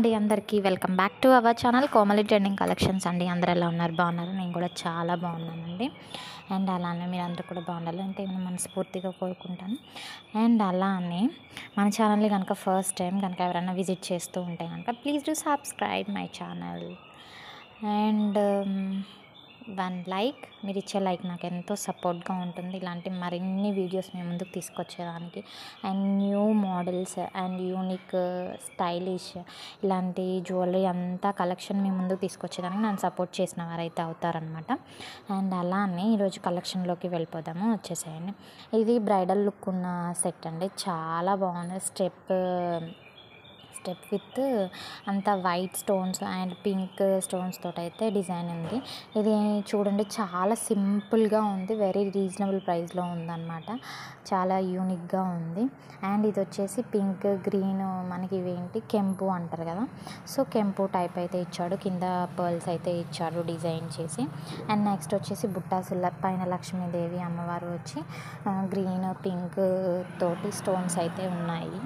అండి అందరికీ welcome back to our channel Komali trending collections అండి అందరు ఎలా ఉన్నారు బాగున్నారు నేను కూడా చాలా బాగున్నానండి అండ్ అలానే మీరు అందరూ కూడా బాగుండాలి అంటే నేను మనస్ఫూర్తిగా కోరుకుంటాను అండ్ అలానే మన ఛానల్ని కనుక ఫస్ట్ టైం కనుక ఎవరైనా విజిట్ చేస్తూ ఉంటే కనుక please do subscribe my channel and one like మీరు ఇచ్చే లైక్ నాకు ఎంతో సపోర్ట్గా ఉంటుంది ఇలాంటి మరిన్ని వీడియోస్ మేము ముందుకు తీసుకొచ్చేదానికి and new models and unique stylish ఇలాంటి జ్యువెలరీ అంతా కలెక్షన్ మేము ముందుకు తీసుకొచ్చేదానికి నన్ను సపోర్ట్ చేసిన వారైతే అవుతారనమాట అండ్ అలానే ఈరోజు కలెక్షన్లోకి వెళ్ళిపోదాము వచ్చేసేయండి ఇది బ్రైడల్ లుక్ ఉన్న సెట్ అండి చాలా బాగుంది స్టెప్ స్టెప్ విత్ అంతా white stones and pink stones తోటి అయితే డిజైన్ ఉంది ఇది చూడండి చాలా సింపుల్గా ఉంది వెరీ రీజనబుల్ ప్రైస్లో ఉందన్నమాట చాలా యూనిక్గా ఉంది అండ్ ఇది వచ్చేసి పింక్ గ్రీన్ మనకి ఇవేంటి కెంపు అంటారు కదా సో కెంపు టైప్ అయితే ఇచ్చాడు కింద పర్ల్స్ అయితే ఇచ్చాడు డిజైన్ చేసి అండ్ నెక్స్ట్ వచ్చేసి బుట్టాసుల పైన లక్ష్మీదేవి అమ్మవారు వచ్చి గ్రీన్ పింక్ తోటి స్టోన్స్ అయితే ఉన్నాయి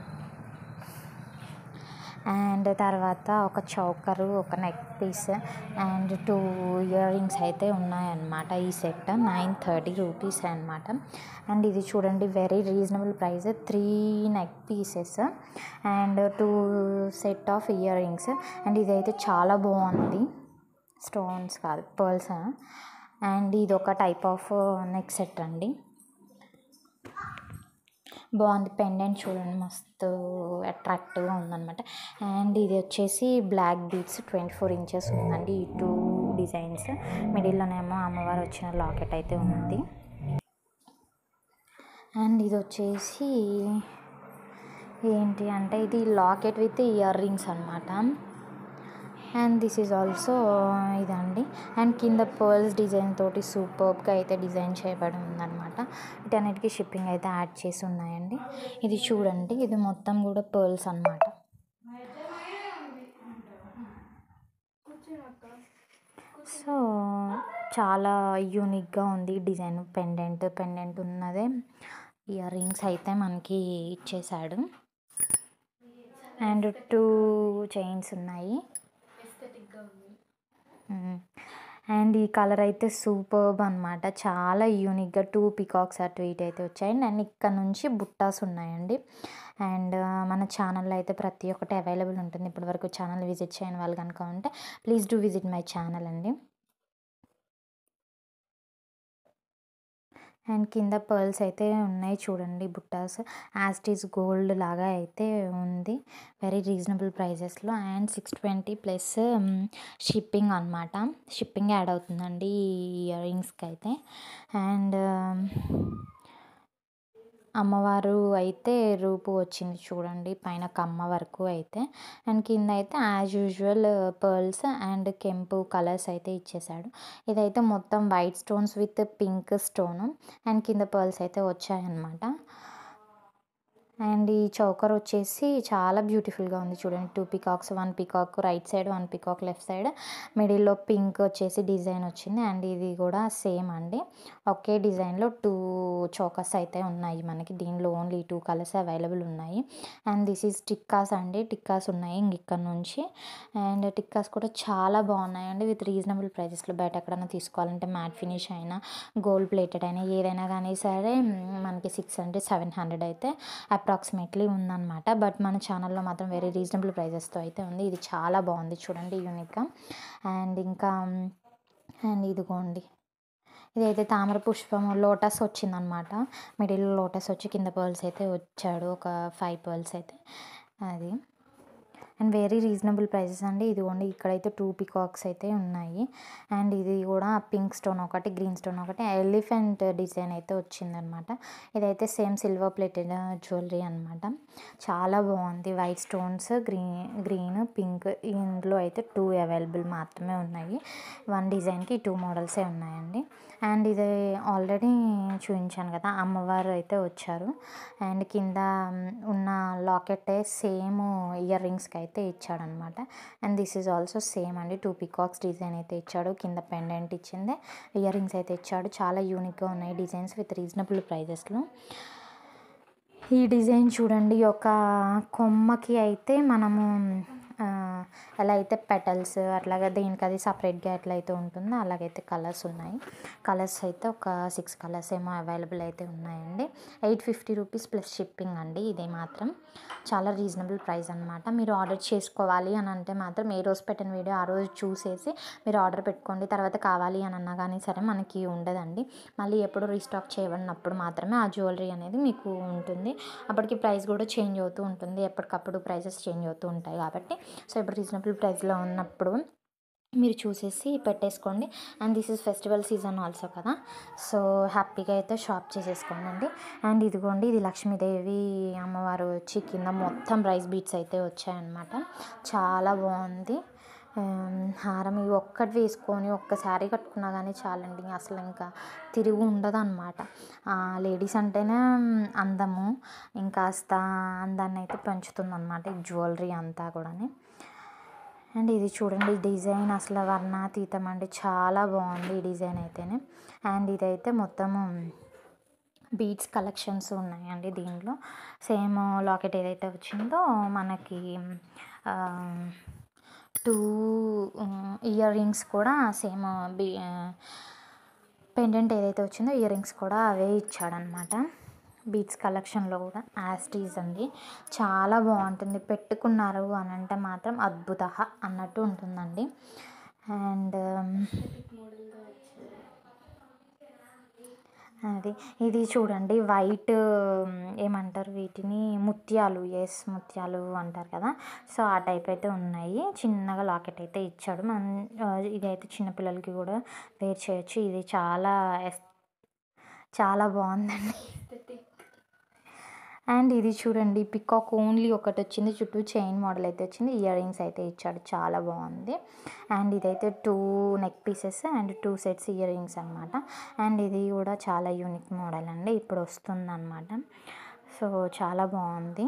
అండ్ తర్వాత ఒక చౌకరు ఒక neck piece and two earrings అయితే ఉన్నాయన్నమాట ఈ సెట్ నైన్ థర్టీ రూపీస్ అనమాట అండ్ ఇది చూడండి very reasonable price three neck pieces and two set of earrings and ఇదైతే చాలా బాగుంది స్టోన్స్ కాదు పర్ల్స్ అండ్ ఇది ఒక టైప్ ఆఫ్ నెక్ సెట్ అండి బాగుంది పెండెంట్ చూడండి మస్తు అట్రాక్టివ్గా ఉందన్నమాట అండ్ ఇది వచ్చేసి black beads twenty four inches ఉందండి ఈ టూ డిజైన్స్ మిడిల్లోనేమో అమ్మవారు వచ్చిన లాకెట్ అయితే ఉంది అండ్ ఇది వచ్చేసి ఏంటి అంటే ఇది లాకెట్ విత్ ఇయర్ రింగ్స్ అనమాట అండ్ దిస్ ఈజ్ ఆల్సో ఇదండి అండ్ కింద పర్ల్స్ డిజైన్ తోటి సూపర్గా అయితే డిజైన్ చేయబడి ఉందన్నమాట వీటన్నిటికీ షిప్పింగ్ అయితే యాడ్ చేసి ఉన్నాయండి ఇది చూడండి ఇది మొత్తం కూడా పర్ల్స్ అనమాట సో చాలా యూనిక్గా ఉంది డిజైన్ పెండెంట్ పెండెంట్ ఉన్నదే ఇయర్ రింగ్స్ అయితే మనకి ఇచ్చేసాడు అండ్ టూ చైన్స్ ఉన్నాయి అండ్ ఈ కలర్ అయితే సూపర్బ్ అనమాట చాలా యూనిక్గా టూ పికాక్స్ అటు ఇటు అయితే వచ్చాయి అండ్ ఇక్కడ నుంచి బుట్టాస్ ఉన్నాయండి అండ్ మన ఛానల్లో అయితే ప్రతి ఒక్కటి అవైలబుల్ ఉంటుంది ఇప్పటివరకు ఛానల్ విజిట్ చేయని వాళ్ళు కనుక ఉంటే please do visit my channel అండి అండ్ కింద పర్ల్స్ అయితే ఉన్నాయి చూడండి బుట్టాస్ యాస్టీస్ గోల్డ్ లాగా అయితే ఉంది వెరీ రీజనబుల్ ప్రైజెస్లో and six twenty plus shipping అనమాట షిప్పింగ్ యాడ్ అవుతుందండి ఈ ఇయర్ రింగ్స్కి అయితే అండ్ అమ్మవారు అయితే రూపు వచ్చింది చూడండి పైన కమ్మ వరకు అయితే అండ్ కింద అయితే యాజ్ యూజువల్ పర్ల్స్ అండ్ కెంపు కలర్స్ అయితే ఇచ్చేసాడు ఇదైతే మొత్తం white stones with pink stone and కింద పర్ల్స్ అయితే వచ్చాయన్నమాట అండ్ ఈ చౌకర్ వచ్చేసి చాలా బ్యూటిఫుల్గా ఉంది చూడండి two peacocks one peacock right side one peacock left side మిడిల్లో పింక్ వచ్చేసి డిజైన్ వచ్చింది అండ్ ఇది కూడా సేమ్ అండి ఒకే డిజైన్లో టూ చౌకర్స్ అయితే ఉన్నాయి మనకి దీనిలో ఓన్లీ టూ కలర్స్ అవైలబుల్ ఉన్నాయి అండ్ దిస్ ఈజ్ టిక్కాస్ అండి టిక్కాస్ ఉన్నాయి ఇంక ఇక్కడ నుంచి అండ్ టిక్కాస్ కూడా చాలా బాగున్నాయండి విత్ రీజనబుల్ ప్రైజెస్లో బయట ఎక్కడైనా తీసుకోవాలంటే మ్యాట్ ఫినిష్ అయినా గోల్డ్ ప్లేటెడ్ అయినా ఏదైనా కానీ సరే మనకి సిక్స్ హండ్రెడ్ సెవెన్ హండ్రెడ్ అయితే అప్రాక్సిమేట్లీ ఉందన్నమాట బట్ మన ఛానల్లో మాత్రం వెరీ రీజనబుల్ ప్రైజెస్తో అయితే ఉంది ఇది చాలా బాగుంది చూడండి యూనిక్గా అండ్ ఇంకా అండ్ ఇదిగోండి ఇదైతే తామర పుష్పం లోటస్ వచ్చిందనమాట మిడిల్ లోటస్ వచ్చి కింద పర్ల్స్ అయితే వచ్చాడు ఒక ఫైవ్ పర్ల్స్ అయితే అది అండ్ వెరీ రీజనబుల్ ప్రైసెస్ అండి ఇదిగోండి ఇక్కడైతే టూ పికాక్స్ అయితే ఉన్నాయి అండ్ ఇది కూడా పింక్ స్టోన్ ఒకటి గ్రీన్ స్టోన్ ఒకటి ఎలిఫెంట్ డిజైన్ అయితే వచ్చిందనమాట ఇదైతే సేమ్ సిల్వర్ ప్లేటెడ్ జ్యువెలరీ అనమాట చాలా బాగుంది white stones green green pink ఇందులో అయితే టూ అవైలబుల్ మాత్రమే ఉన్నాయి వన్ డిజైన్కి టూ మోడల్సే ఉన్నాయండి అండ్ ఇది ఆల్రెడీ చూపించాను కదా అమ్మవారు అయితే వచ్చారు అండ్ కింద ఉన్న లాకెట్ సేమ్ ఇయర్ రింగ్స్కి అయితే ఇచ్చాడనమాట and this is also same అండి టూ పికాక్స్ డిజైన్ అయితే ఇచ్చాడు కింద పెండెంట్ ఇచ్చింది ఇయర్ రింగ్స్ అయితే ఇచ్చాడు చాలా యూనిక్గా ఉన్నాయి డిజైన్స్ విత్ రీజనబుల్ ప్రైజెస్లో ఈ డిజైన్ చూడండి ఒక కొమ్మకి అయితే మనము ఆ, ఎలా అయితే పెటల్స్ అట్లాగా దేనికి అది సపరేట్గా ఎట్లా అయితే ఉంటుందో అలాగైతే కలర్స్ ఉన్నాయి కలర్స్ అయితే ఒక సిక్స్ కలర్స్ ఏమో అవైలబుల్ అయితే ఉన్నాయండి eight fifty rupees plus shipping అండి ఇది మాత్రం చాలా రీజనబుల్ ప్రైస్ అనమాట మీరు ఆర్డర్ చేసుకోవాలి అని అంటే మాత్రం ఏ రోజు పెట్టిన వీడియో ఆ రోజు చూసేసి మీరు ఆర్డర్ పెట్టుకోండి తర్వాత కావాలి అని అన్నా కానీ సరే మనకి ఉండదండి మళ్ళీ ఎప్పుడు రీస్టాక్ చేయబడినప్పుడు మాత్రమే ఆ జ్యువెలరీ అనేది మీకు ఉంటుంది అప్పటికి ప్రైస్ కూడా చేంజ్ అవుతూ ఉంటుంది ఎప్పటికప్పుడు ప్రైసెస్ చేంజ్ అవుతూ ఉంటాయి కాబట్టి సో ఇప్పుడు రీజనబుల్ ప్రైస్లో ఉన్నప్పుడు మీరు చూసేసి పెట్టేసుకోండి and this is festival season also కదా సో హ్యాపీగా అయితే షాప్ చేసేసుకోండి అండ్ ఇదిగోండి ఇది లక్ష్మీదేవి అమ్మవారు వచ్చి కింద మొత్తం రైస్ బీట్స్ అయితే వచ్చాయన్నమాట చాలా బాగుంది ఆమ్, హారం ఇవి ఒక్కటి వేసుకొని ఒక్కసారి కట్టుకున్నా కానీ చాలండి అసలు ఇంకా తిరిగి ఉండదు అనమాట లేడీస్ అంటేనే అందము ఇంకాస్త అందాన్ని అయితే పెంచుతుంది అనమాట ఈ జ్యువెలరీ అంతా కూడాని అండ్ ఇది చూడండి డిజైన్ అసలు వర్ణాతీతం అండి చాలా బాగుంది ఈ డిజైన్ అయితేనే అండ్ ఇదైతే మొత్తము బీడ్స్ కలెక్షన్స్ ఉన్నాయండి దీంట్లో సేమ్ లాకెట్ ఏదైతే వచ్చిందో మనకి టూ ఇయర్ రింగ్స్ కూడా సేమ్ బీ పెండెంట్ ఏదైతే వచ్చిందో ఇయర్ రింగ్స్ కూడా అవే ఇచ్చాడనమాట బీట్స్ కలెక్షన్లో కూడా యాస్టీస్ అండి చాలా బాగుంటుంది పెట్టుకున్నారు అని అంటే మాత్రం అద్భుత అన్నట్టు ఉంటుందండి అండ్ అది ఇది చూడండి వైట్ ఏమంటారు వీటిని ముత్యాలు ఎస్ ముత్యాలు అంటారు కదా సో ఆ టైప్ అయితే ఉన్నాయి చిన్నగా లాకెట్ అయితే ఇచ్చాడు మన ఇదైతే చిన్నపిల్లలకి కూడా వేర్ చేయొచ్చు ఇది చాలా ఎస్- చాలా బాగుందండి అండ్ ఇది చూడండి పికాక్ ఓన్లీ ఒకటి వచ్చింది చుట్టూ చైన్ మోడల్ అయితే వచ్చింది ఇయర్ రింగ్స్ అయితే ఇచ్చాడు చాలా బాగుంది అండ్ ఇదైతే two neck pieces and two sets earrings అనమాట అండ్ ఇది కూడా చాలా యూనిక్ మోడల్ అండి ఇప్పుడు వస్తుంది అనమాట సో చాలా బాగుంది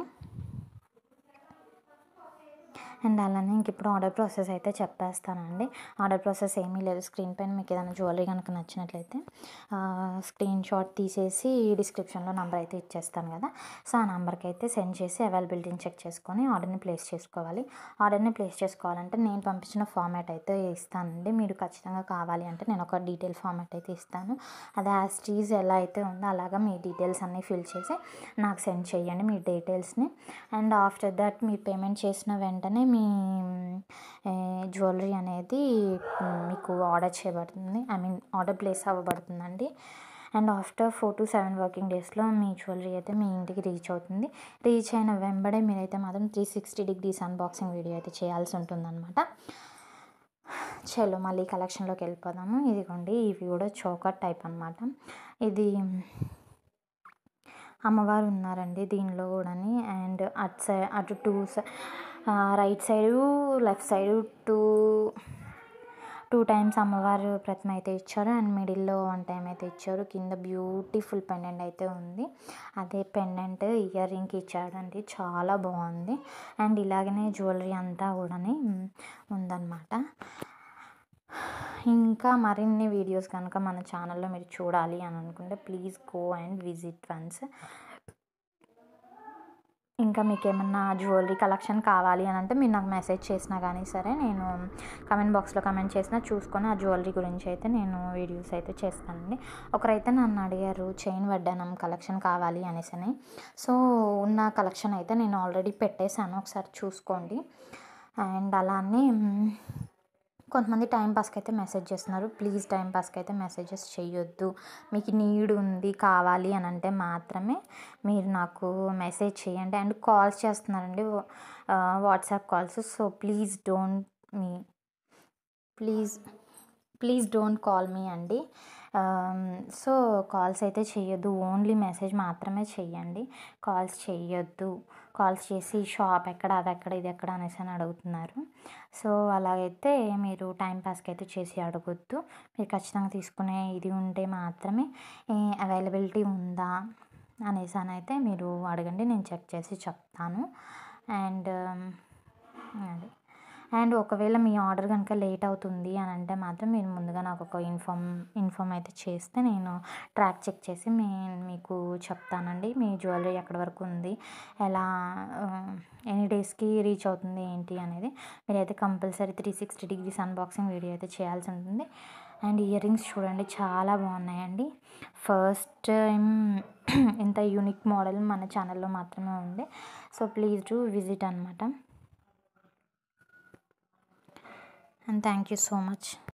అండ్ అలానే ఇంక ఇప్పుడు ఆర్డర్ ప్రాసెస్ అయితే చెప్పేస్తానండి ఆర్డర్ ప్రాసెస్ ఏమీ లేదు స్క్రీన్ పైన మీకు ఏదైనా జ్యువెలరీ కనుక నచ్చినట్లయితే స్క్రీన్ షాట్ తీసేసి డిస్క్రిప్షన్లో నెంబర్ అయితే ఇచ్చేస్తాను కదా సో ఆ నెంబర్కి అయితే సెండ్ చేసి అవైలబిలిటీని చెక్ చేసుకొని ఆర్డర్ని ప్లేస్ చేసుకోవాలి ఆర్డర్ని ప్లేస్ చేసుకోవాలంటే నేను పంపించిన ఫార్మాట్ అయితే ఇస్తానండి మీరు ఖచ్చితంగా కావాలి అంటే నేను ఒక డీటెయిల్ ఫార్మాట్ అయితే ఇస్తాను అది యాస్టీజ్ ఎలా అయితే ఉందో అలాగా మీ డీటెయిల్స్ అన్నీ ఫిల్ చేసి నాకు సెండ్ చేయండి మీ డీటెయిల్స్ని అండ్ ఆఫ్టర్ దట్ మీరు పేమెంట్ చేసిన వెంటనే మీ జ్యువెలరీ అనేది మీకు ఆర్డర్ చేయబడుతుంది ఐ మీన్ ఆర్డర్ ప్లేస్ అవ్వబడుతుందండి and after four to seven working డేస్లో మీ జ్యువెలరీ అయితే మీ ఇంటికి రీచ్ అవుతుంది రీచ్ అయిన వెంబడే మీరైతే మాత్రం three sixty degrees unboxing video అయితే చేయాల్సి ఉంటుందన్నమాట చలో మళ్ళీ కలెక్షన్లోకి వెళ్ళిపోదాము ఇదిగోండి ఇవి కూడా చోకర్ టైప్ అనమాట ఇది అమ్మవారు ఉన్నారండి దీనిలో కూడాని అండ్ అటు సైడ్ అటు two right side left side two two times అమ్మవారు ప్రతిమ అయితే ఇచ్చారు అండ్ మిడిల్లో వన్ టైం అయితే ఇచ్చారు కింద బ్యూటిఫుల్ పెండెంట్ అయితే ఉంది అదే పెండెంట్ ఇయర్ రింగ్ ఇచ్చాడండి చాలా బాగుంది అండ్ ఇలాగనే జ్యువెలరీ అంతా కూడాని ఉందన్నమాట ఇంకా మరిన్ని వీడియోస్ కనుక మన ఛానల్లో మీరు చూడాలి అని అనుకుంటే please go and visit once ఇంకా మీకు ఏమన్నా జ్యువెలరీ కలెక్షన్ కావాలి అని అంటే మీరు నాకు మెసేజ్ చేసినా కానీ సరే నేను కమెంట్ బాక్స్లో కమెంట్ చేసినా చూసుకొని ఆ జ్యువెలరీ గురించి అయితే నేను వీడియోస్ అయితే చేస్తానండి ఒకరైతే నన్ను అడిగారు చైన్ వడ్డానం కలెక్షన్ కావాలి అనేసి అని సో ఉన్న కలెక్షన్ అయితే నేను ఆల్రెడీ పెట్టేశాను ఒకసారి చూసుకోండి అండ్ అలానే మ్, కొంతమంది టైం పాస్కి అయితే మెసేజ్ చేస్తున్నారు ప్లీజ్ టైం పాస్కి అయితే మెసేజెస్ చేయొద్దు మీకు నీడ్ ఉంది కావాలి అని అంటే మాత్రమే మీరు నాకు మెసేజ్ చేయండి అండ్ కాల్స్ చేస్తున్నారండి WhatsApp calls so please don't మీ please please don't call me అండి సో కాల్స్ అయితే చేయొద్దు ఓన్లీ మెసేజ్ మాత్రమే చెయ్యండి కాల్స్ చేయొద్దు కాల్స్ చేసి షాప్ ఎక్కడ అది ఎక్కడ ఇది ఎక్కడ అనేసి అని అడుగుతున్నారు సో అలాగైతే మీరు టైం పాస్కి అయితే చేసి అడగొద్దు మీరు ఖచ్చితంగా తీసుకునే ఇది ఉంటే మాత్రమే అవైలబిలిటీ ఉందా అనేసి అని అయితే మీరు అడగండి నేను చెక్ చేసి చెప్తాను అండ్ అది అండ్ ఒకవేళ మీ ఆర్డర్ కనుక లేట్ అవుతుంది అని అంటే మాత్రం మీరు ముందుగా నాకు ఒక ఇన్ఫామ్ ఇన్ఫామ్ అయితే చేస్తే నేను ట్రాక్ చెక్ చేసి మీ మీకు చెప్తానండి మీ జ్యువెలరీ ఎక్కడి వరకు ఉంది ఎలా ఎన్ని డేస్కి రీచ్ అవుతుంది ఏంటి అనేది మీరైతే compulsory three sixty degrees unboxing video అయితే చేయాల్సి ఉంటుంది అండ్ ఇయర్ రింగ్స్ చూడండి చాలా బాగున్నాయండి ఫస్ట్ టైం ఇంత యూనిక్ మోడల్ మన ఛానల్లో మాత్రమే ఉంది సో ప్లీజ్ డూ విజిట్ అనమాట and thank you so much